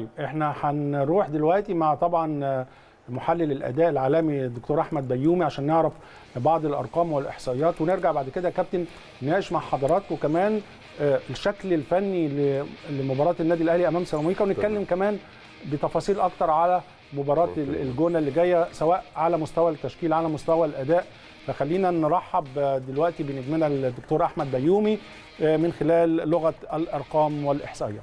طيب احنا هنروح دلوقتي مع طبعا محلل الاداء العالمي الدكتور احمد بيومي عشان نعرف بعض الارقام والاحصائيات ونرجع بعد كده يا كابتن نناقش مع حضراتكم كمان الشكل الفني لمباراه النادي الاهلي امام سيراميكا ونتكلم كمان بتفاصيل اكتر على مباراه الجونه اللي جايه سواء على مستوى التشكيل على مستوى الاداء فخلينا نرحب دلوقتي بنجمنا الدكتور احمد بيومي من خلال لغه الارقام والاحصائيات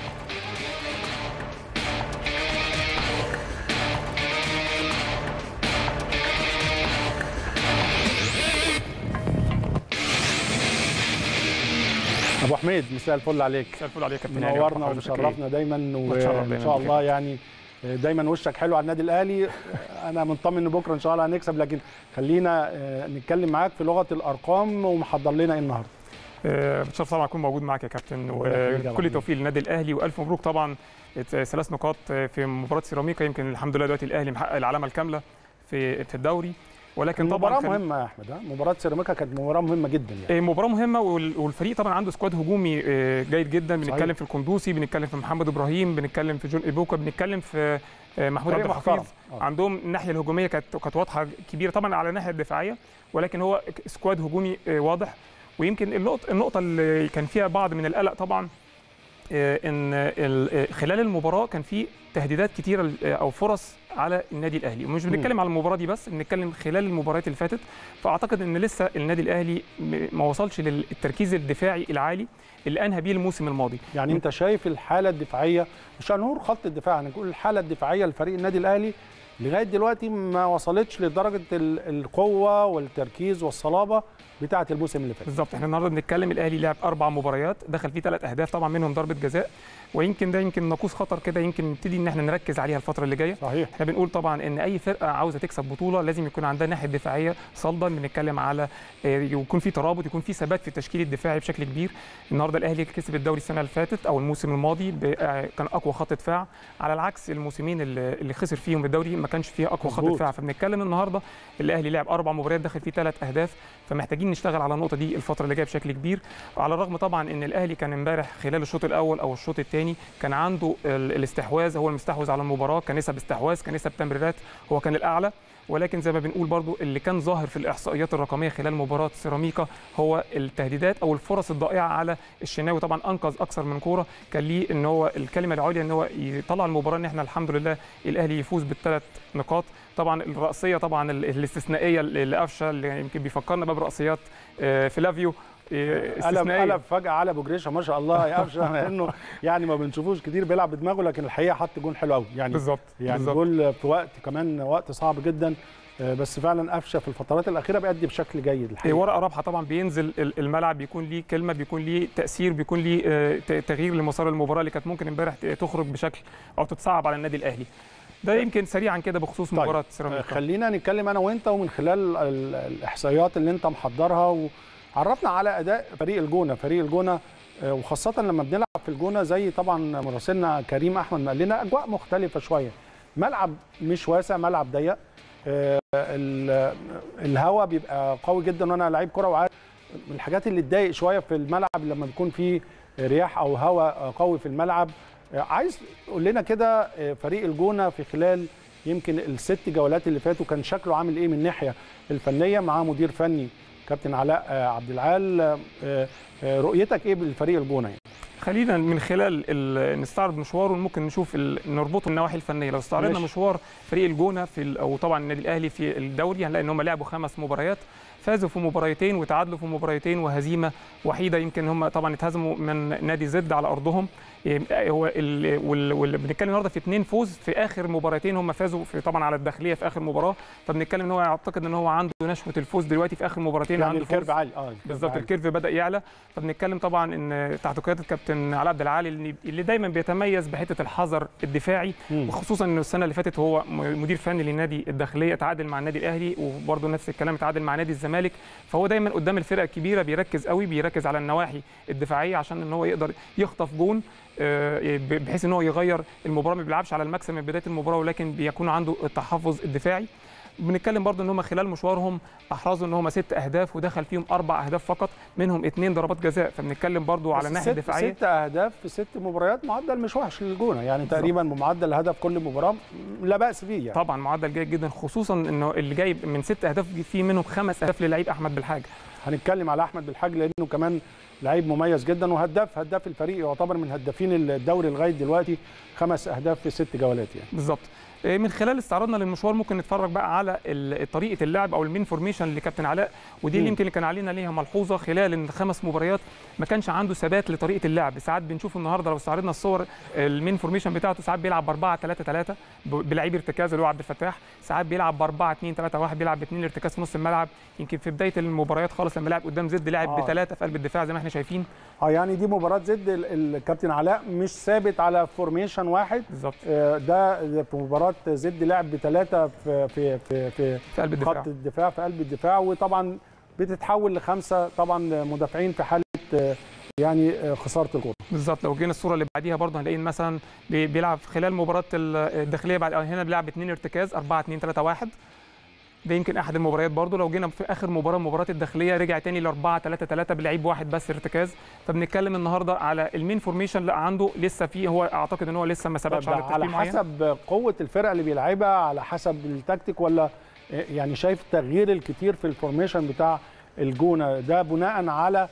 ابو حميد مساء الفل عليك مساء الفل عليك يا كابتن منورنا ومشرفنا دايما وان شاء الله يعني دايما وشك حلو على النادي الاهلي انا مطمن ان بكره ان شاء الله هنكسب لكن خلينا نتكلم معاك في لغه الارقام ومحضر لنا ايه النهارده بتشرف طبعا اكون موجود معاك يا كابتن وكل التوفيق للنادي الاهلي والف مبروك طبعا ثلاث نقاط في مباراه سيراميكا يمكن الحمد لله دلوقتي الاهلي محقق العلامه الكامله في في الدوري ولكن طبعا مباراه مهمه يا احمد مباراه سيراميكا كانت مباراه مهمه جدا يعني مباراه مهمه والفريق طبعا عنده سكواد هجومي جيد جدا بنتكلم صحيح. في القندوسي بنتكلم في محمد ابراهيم بنتكلم في جون ايبوكا بنتكلم في محمود عبد الحفيظ عندهم الناحيه الهجوميه كانت كانت واضحه كبيره طبعا على الناحيه الدفاعيه ولكن هو سكواد هجومي واضح ويمكن النقطه النقطه اللي كان فيها بعض من القلق طبعا ان خلال المباراه كان في تهديدات كتيره او فرص على النادي الاهلي ومش بنتكلم على المباراه دي بس بنتكلم خلال المباريات اللي فاتت فاعتقد ان لسه النادي الاهلي ما وصلش للتركيز الدفاعي العالي اللي انهى بيه الموسم الماضي يعني انت شايف الحاله الدفاعيه مش هنقول خط الدفاع هنقول الحاله الدفاعيه لفريق النادي الاهلي لغايه دلوقتي ما وصلتش لدرجه القوه والتركيز والصلابه بتاعه الموسم اللي فات بالظبط احنا النهارده بنتكلم الاهلي لعب اربع مباريات دخل فيه ثلاث اهداف طبعا منهم ضربه جزاء ويمكن ده يمكن ناقوس خطر كده يمكن نبتدي ان احنا نركز عليها الفتره اللي جايه صحيح احنا بنقول طبعا ان اي فرقه عاوزه تكسب بطوله لازم يكون عندها ناحيه دفاعيه صلبه بنتكلم على يكون في ترابط يكون في ثبات في التشكيل الدفاعي بشكل كبير النهارده الاهلي كسب الدوري السنه اللي فاتت او الموسم الماضي كان اقوى خط دفاع على العكس الموسمين اللي خسر فيهم الدوري ما كانش فيها اقوى خط دفاع فبنتكلم النهارده الاهلي لعب اربع مباريات دخل فيه ثلاث اهداف فمحتاجين نشتغل على النقطه دي الفتره اللي جايه بشكل كبير على الرغم طبعا ان الاهلي كان امبارح خلال الشوط الاول او الشوط الثاني كان عنده الاستحواذ هو المستحوذ على المباراه كنسب استحواذ كنسب تمريرات هو كان الاعلى ولكن زي ما بنقول برضو اللي كان ظاهر في الاحصائيات الرقميه خلال مباراه سيراميكا هو التهديدات او الفرص الضائعه على الشناوي طبعا انقذ اكثر من كوره كان ليه ان هو الكلمه العليا ان هو يطلع المباراه ان احنا الحمد لله الاهلي يفوز بالثلاث نقاط طبعا الراسيه طبعا الاستثنائيه لقفشه اللي يمكن بيفكرنا بقى براسيات فلافيو قلب قلب فجاه على ابو جريشه ما شاء الله يا قفشه انه يعني ما بنشوفوش كتير بيلعب بدماغه لكن الحقيقه حط جون حلو قوي يعني بالظبط يعني جول في وقت كمان وقت صعب جدا بس فعلا قفشه في الفترات الاخيره بيأدي بشكل جيد الحقيقه ورقه رابحه طبعا بينزل الملعب بيكون ليه كلمه بيكون ليه تاثير بيكون ليه تغيير لمسار المباراه اللي كانت ممكن امبارح تخرج بشكل او تتصعب على النادي الاهلي ده يمكن سريعا كده بخصوص طيب. مباراه سيراميكا خلينا نتكلم انا وانت ومن خلال الاحصائيات اللي انت محضرها وعرفنا على اداء فريق الجونه فريق الجونه وخاصه لما بنلعب في الجونه زي طبعا مراسلنا كريم احمد ما قال لنا اجواء مختلفه شويه ملعب مش واسع ملعب ضيق الهواء بيبقى قوي جدا وانا لعيب كره وعارف من الحاجات اللي تضايق شويه في الملعب لما بيكون في رياح او هواء قوي في الملعب عايز قول لنا كده فريق الجونه في خلال يمكن الست جولات اللي فاتوا كان شكله عامل ايه من الناحيه الفنيه معاه مدير فني كابتن علاء عبد العال رؤيتك ايه بالفريق الجونه يعني؟ خلينا من خلال نستعرض مشواره ممكن نشوف نربطه النواحي الفنيه لو استعرضنا مشوار فريق الجونه في او طبعا النادي الاهلي في الدوري هنلاقي ان هم لعبوا خمس مباريات فازوا في مباريتين وتعادلوا في مباريتين وهزيمه وحيده يمكن هم طبعا اتهزموا من نادي زد على ارضهم هو واللي بنتكلم النهارده في اثنين فوز في اخر مباراتين هم فازوا في طبعا على الداخليه في اخر مباراه فبنتكلم ان هو اعتقد ان هو عنده نشوه الفوز دلوقتي في اخر مباراتين يعني عنده الكيرف عالي اه بالظبط الكيرف بدا يعلى فبنتكلم طبعا ان تحت قياده الكابتن علاء عبد العالي اللي دايما بيتميز بحته الحذر الدفاعي مم. وخصوصا انه السنه اللي فاتت هو مدير فني لنادي الداخليه تعادل مع النادي الاهلي وبرده نفس الكلام تعادل مع نادي الزمالك فهو دايما قدام الفرق الكبيره بيركز قوي بيركز على النواحي الدفاعيه عشان ان هو يقدر يخطف جون بحيث ان هو يغير المباراه ما بيلعبش على المكسب من بدايه المباراه ولكن بيكون عنده التحفظ الدفاعي بنتكلم برضو ان هم خلال مشوارهم احرزوا ان هم ست اهداف ودخل فيهم اربع اهداف فقط منهم اثنين ضربات جزاء فبنتكلم برضو على بس الناحيه ست- الدفاعيه ست اهداف في ست مباريات معدل مش وحش للجونه يعني تقريبا بمعدل هدف كل مباراه لا باس بيه يعني طبعا معدل جيد جدا خصوصا انه اللي جايب من ست اهداف في منهم خمس اهداف للعيب احمد بالحاج هنتكلم على احمد بالحاج لانه كمان لعيب مميز جدا وهداف هداف الفريق يعتبر من هدافين الدوري لغايه دلوقتي خمس اهداف في ست جولات يعني بالظبط إيه، من خلال استعراضنا للمشوار ممكن نتفرج بقى على ال- طريقه اللعب او المين فورميشن لكابتن علاء ودي اللي مم. يمكن اللي كان علينا ليها ملحوظه خلال الخمس مباريات ما كانش عنده ثبات لطريقه اللعب ساعات بنشوف النهارده لو استعرضنا الصور المين فورميشن بتاعته ساعات بيلعب ب 4 3 3 بلعيب ارتكاز اللي هو عبد الفتاح ساعات بيلعب ب 4 2 3 1 بيلعب باثنين ارتكاز في نص الملعب يمكن في بدايه المباريات خالص لما لعب قدام زد لعب آه. بثلاثه في قلب الدفاع زي ما احنا شايفين اه يعني دي مباراه زد ال- الكابتن علاء مش ثابت على فورميشن واحد بالظبط آه، ده ده في مباراه زد لعب بثلاثه في في في في في قلب الدفاع خط الدفاع في قلب الدفاع وطبعا بتتحول لخمسه طبعا مدافعين في حاله آه، يعني آه، خساره الكره بالظبط لو جينا الصوره اللي بعديها برضه هنلاقي مثلا بي- بيلعب خلال مباراه ال- الداخليه بعد هنا بيلعب اثنين ارتكاز 4 2 3 1 ده يمكن احد المباريات برضه لو جينا في اخر مباراه مباراه الداخليه رجع تاني ل 4 3 3 بلعيب واحد بس ارتكاز فبنتكلم النهارده على المين فورميشن لا عنده لسه فيه هو اعتقد ان هو لسه ما ثبتش طب على على ترتيب معين حسب قوه الفرقه اللي بيلعبها على حسب التكتيك ولا آه، يعني شايف التغيير الكتير في الفورميشن بتاع الجونه ده بناء على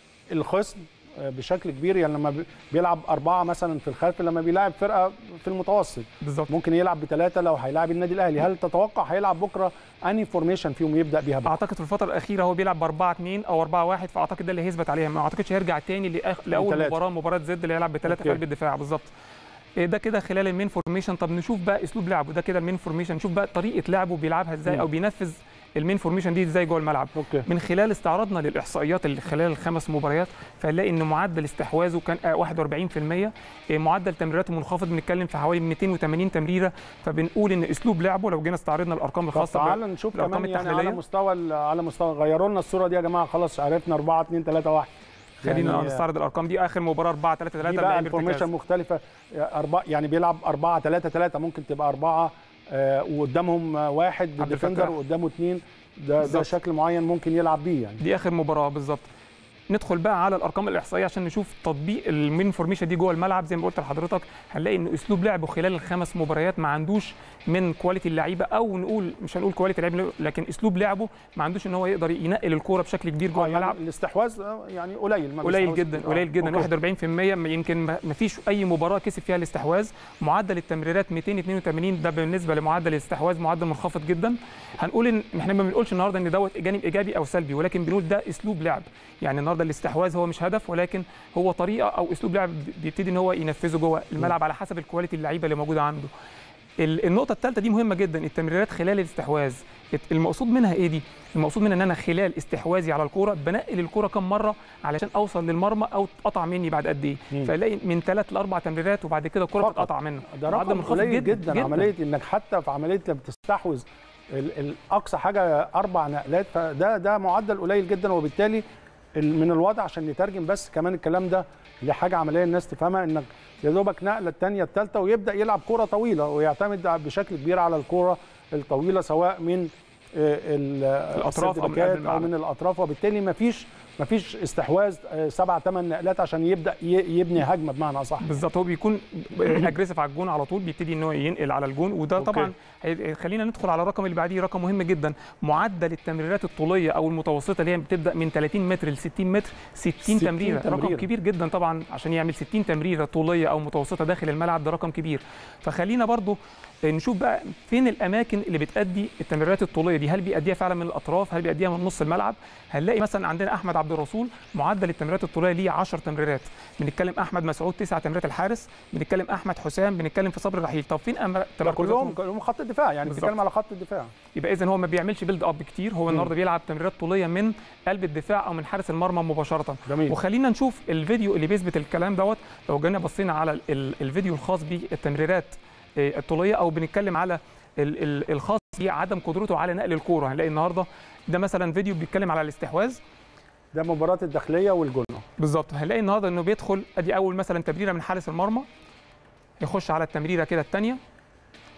الخصم آه، بشكل كبير يعني لما بي- بيلعب أربعة مثلا في الخلف لما بيلعب فرقة في المتوسط بالظبط ممكن يلعب بثلاثة لو هيلاعب النادي الأهلي هل تتوقع هيلعب بكرة أنهي فورميشن فيهم يبدأ بيها بكرة؟ اعتقد في الفتره الاخيره هو بيلعب ب 4 2 او 4 1 فاعتقد ده اللي هيثبت عليها ما اعتقدش هيرجع تاني لأخ... لاول بتلاتة. مباراه مباراه زد اللي هيلعب بثلاثه في أوكي. قلب الدفاع بالظبط إيه ده كده خلال المين فورميشن طب نشوف بقى اسلوب لعبه ده كده المين فورميشن نشوف بقى طريقه لعبه بيلعبها ازاي مم. او بينفذ المين فورميشن دي ازاي جوه الملعب أوكي من خلال استعراضنا للاحصائيات اللي خلال الخمس مباريات فنلاقي ان معدل استحواذه كان آه، 41% إيه، معدل تمريراته منخفض بنتكلم في حوالي 280 تمريره فبنقول ان اسلوب لعبه لو جينا استعرضنا الارقام طب الخاصه تعال نشوف الأرقام كمان يعني على التحليلية. مستوى ال- على مستوى غيروا لنا الصورة دي يا جماعة خلاص عرفنا 4 2 3 1 خلينا يعني نستعرض الارقام دي اخر مباراه 4 3 3 دي بقى انفورميشن مختلفة أربعة يعني بيلعب 4 3 3 ممكن تبقى أربعة آه، وقدامهم آه، واحد عبد ديفندر الفتاح. وقدامه اثنين ده ده بالظبط. شكل معين ممكن يلعب بيه يعني دي اخر مباراه بالظبط ندخل بقى على الارقام الاحصائيه عشان نشوف تطبيق المين فورميشن دي جوه الملعب زي ما قلت لحضرتك هنلاقي ان اسلوب لعبه خلال الخمس مباريات ما عندوش من كواليتي اللعيبه او نقول مش هنقول كواليتي اللعيبه لكن اسلوب لعبه ما عندوش ان هو يقدر ينقل الكوره بشكل كبير جوه آه، يعني الملعب الاستحواذ آه، يعني قليل ما قليل بيستحوذش. جدا آه، قليل جدا أوكي. 41% ما- يمكن ما ما فيش اي مباراه كسب فيها الاستحواذ معدل التمريرات 282 ده بالنسبه لمعدل الاستحواذ معدل منخفض جدا هنقول ان احنا ما بنقولش النهارده ان دوت جانب ايجابي او سلبي ولكن بنقول ده اسلوب لعب يعني النهارده الاستحواذ هو مش هدف ولكن هو طريقه او اسلوب لعب بيبتدي ان هو ينفذه جوه الملعب على حسب الكواليتي اللعيبه اللي موجوده عنده ال- النقطة الثالثة دي مهمة جدا التمريرات خلال الاستحواذ الت- المقصود منها ايه دي؟ المقصود منها ان انا خلال استحواذي على الكورة بنقل الكورة كم مرة علشان اوصل للمرمى او تقطع مني بعد قد ايه؟ مم. فالاقي من ثلاث لاربع تمريرات وبعد كده الكورة فقط. بتتقطع منه ده معدل رقم منخفض قليل جدا, جداً. عمليه انك حتى في عمليه لما بتستحوذ ال- ال- اقصى حاجه اربع نقلات فده ده معدل قليل جدا وبالتالي ال- من الوضع عشان نترجم بس كمان الكلام ده لحاجه عمليه الناس تفهمها انك يا دوبك نقله الثانيه الثالثه ويبدا يلعب كره طويله ويعتمد بشكل كبير على الكره الطويله سواء من آه، ال- الأطراف أو من السيرفيكات قلب او الملعب. من الاطراف وبالتالي مفيش مفيش استحواذ آه، سبع ثمان نقلات عشان يبدا ي- يبني هجمه بمعنى اصح بالظبط هو بيكون اجريسيف على الجون على طول بيبتدي ان هو ينقل على الجون وده أوكي. طبعا هي- خلينا ندخل على الرقم اللي بعديه رقم مهم جدا معدل التمريرات الطوليه او المتوسطه اللي هي بتبدا من 30 متر ل 60 متر 60, 60 تمريره رقم تمريرة. كبير جدا طبعا عشان يعمل 60 تمريره طوليه او متوسطه داخل الملعب ده رقم كبير فخلينا برضو نشوف بقى فين الاماكن اللي بتادي التمريرات الطوليه دي هل بيأديها فعلا من الاطراف هل بيأديها من نص الملعب هنلاقي مثلا عندنا احمد عبد الرسول معدل التمريرات الطوليه ليه 10 تمريرات بنتكلم احمد مسعود 9 تمريرات الحارس بنتكلم احمد حسام بنتكلم في صبري رحيل طب فين أمر... ده تمركزاتهم؟ كلهم كلهم خط الدفاع يعني بالظبط. بتتكلم على خط الدفاع يبقى اذا هو ما بيعملش بيلد اب كتير هو النهارده بيلعب تمريرات طوليه من قلب الدفاع او من حارس المرمى مباشره جميل وخلينا نشوف الفيديو اللي بيثبت الكلام دوت لو جينا بصينا على ال- ال- الفيديو الخاص بالتمريرات آه، الطوليه او بنتكلم على ال- ال- الخاص بعدم قدرته على نقل الكوره هنلاقي النهارده ده مثلا فيديو بيتكلم على الاستحواذ ده مباراه الداخليه والجونه بالظبط هنلاقي النهارده انه بيدخل ادي اول مثلا تمريره من حارس المرمى يخش على التمريره كده الثانيه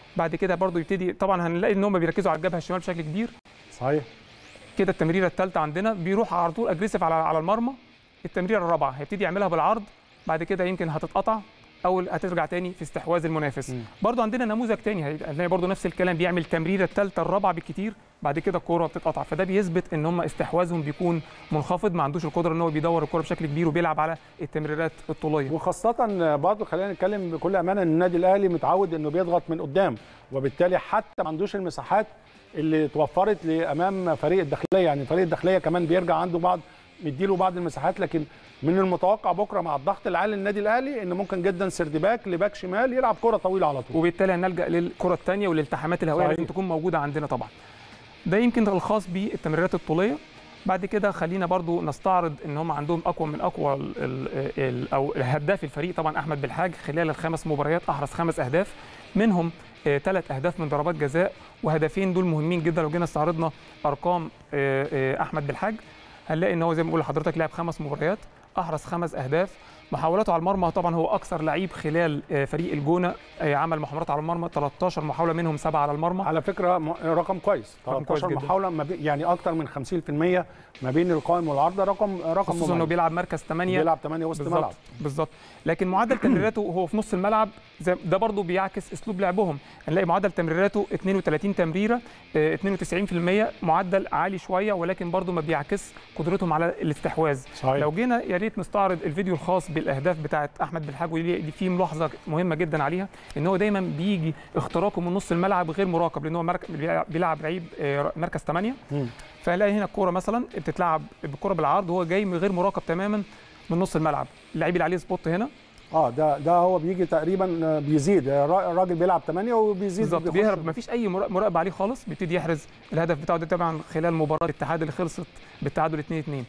بعد كده برضو يبتدي طبعا هنلاقي ان هم بيركزوا على الجبهه الشمال بشكل كبير صحيح كده التمريره الثالثه عندنا بيروح على طول اجريسيف على على المرمى التمريره الرابعه هيبتدي يعملها بالعرض بعد كده يمكن هتتقطع او هترجع تاني في استحواذ المنافس مم. برضو عندنا نموذج تاني هنلاقي برضو نفس الكلام بيعمل التمريره الثالثه الرابعه بالكتير بعد كده الكوره بتتقطع فده بيثبت ان هم استحواذهم بيكون منخفض ما عندوش القدره ان هو بيدور الكوره بشكل كبير وبيلعب على التمريرات الطوليه وخاصة برضه خلينا نتكلم بكل أمانة إن النادي الأهلي متعود إنه بيضغط من قدام وبالتالي حتى ما عندوش المساحات اللي توفرت لأمام فريق الداخلية يعني فريق الداخلية كمان بيرجع عنده بعض مديله بعض المساحات لكن من المتوقع بكرة مع الضغط العالي للنادي الأهلي إن ممكن جدا سرد باك لباك شمال يلعب كرة طويلة على طول وبالتالي هنلجا للكره الثانيه والالتحامات الهوائيه صحيح. لازم تكون موجوده عندنا طبعا ده يمكن الخاص بالتمريرات الطوليه بعد كده خلينا برضو نستعرض ان هم عندهم اقوى من اقوى ال ال ال او هداف الفريق طبعا احمد بالحاج خلال الخمس مباريات احرز خمس اهداف منهم ثلاث اهداف من ضربات جزاء وهدفين دول مهمين جدا لو جينا استعرضنا ارقام آه، آه، احمد بالحاج هنلاقي ان هو زي ما بقول لحضرتك لعب خمس مباريات احرز خمس اهداف محاولاته على المرمى طبعا هو اكثر لعيب خلال آه، فريق الجونه آه، عمل محاولات على المرمى 13 محاوله منهم سبعه على المرمى على فكرة م- رقم كويس رقم كويس 13 جدا. محاولة ما بي- يعني أكتر من 50% ما بين القائم والعارضة رقم رقم خصوصا انه مميز. بيلعب مركز 8 بيلعب 8 وسط ملعب بالظبط بالظبط لكن معدل تمريراته وهو في نص الملعب زي ده برضه بيعكس اسلوب لعبهم هنلاقي معدل تمريراته 32 تمريره آه، 92% معدل عالي شويه ولكن برضه ما بيعكس قدرتهم على الاستحواذ صحيح لو جينا يا ريت نستعرض الفيديو الخاص بالاهداف بتاعه احمد بالحاج ودي في ملاحظه مهمه جدا عليها ان هو دايما بيجي اختراقه من نص الملعب غير مراقب لان هو مرك- بيلعب لعيب آه، مركز 8 مم. فهنلاقي هنا الكوره مثلا بتتلعب بالكوره بالعرض وهو جاي من غير مراقب تماما من نص الملعب اللعيب اللي عليه سبوت هنا اه ده ده هو بيجي تقريبا آه، بيزيد الرا- الراجل بيلعب 8 وبيزيد بالظبط بيخش- بيهرب مفيش اي مرا- مراقبه عليه خالص بيبتدي يحرز الهدف بتاعه ده طبعا خلال مباراه الاتحاد اللي خلصت بالتعادل 2 2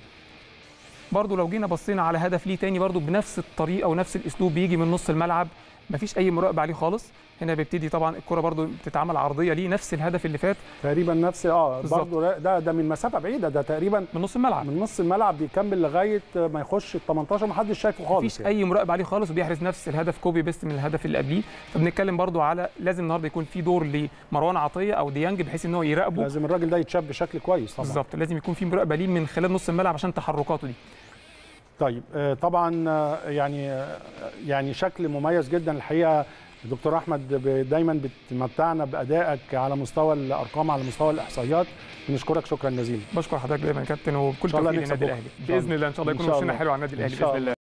برضه لو جينا بصينا على هدف ليه تاني برضه بنفس الطريقه ونفس الاسلوب بيجي من نص الملعب مفيش اي مراقبه عليه خالص هنا بيبتدي طبعا الكره برضه بتتعمل عرضيه ليه نفس الهدف اللي فات تقريبا نفس اه بالظبط. برضه ده ده من مسافه بعيده ده تقريبا من نص الملعب من نص الملعب بيكمل لغايه ما يخش ال 18 ما حدش شايفه خالص مفيش يعني. اي مراقبه عليه خالص وبيحرز نفس الهدف كوبي بيست من الهدف اللي قبليه فبنتكلم برضو على لازم النهارده يكون في دور لمروان عطيه او ديانج بحيث ان هو يراقبه لازم الراجل ده يتشاف بشكل كويس طبعا بالظبط لازم يكون في مراقبه ليه من خلال نص الملعب عشان تحركاته دي طيب آه، طبعا آه، يعني آه، يعني شكل مميز جدا الحقيقه دكتور احمد ب- دايما بتمتعنا بادائك على مستوى الارقام على مستوى الاحصائيات بنشكرك شكرا جزيلا بشكر حضرتك دايما يا كابتن وبكل إن شاء الله توفيق نكسب للنادي بكرة. الاهلي إن شاء الله. باذن الله ان شاء الله إن يكون شاء وشنا الله. حلو على النادي إن الاهلي شاء باذن الله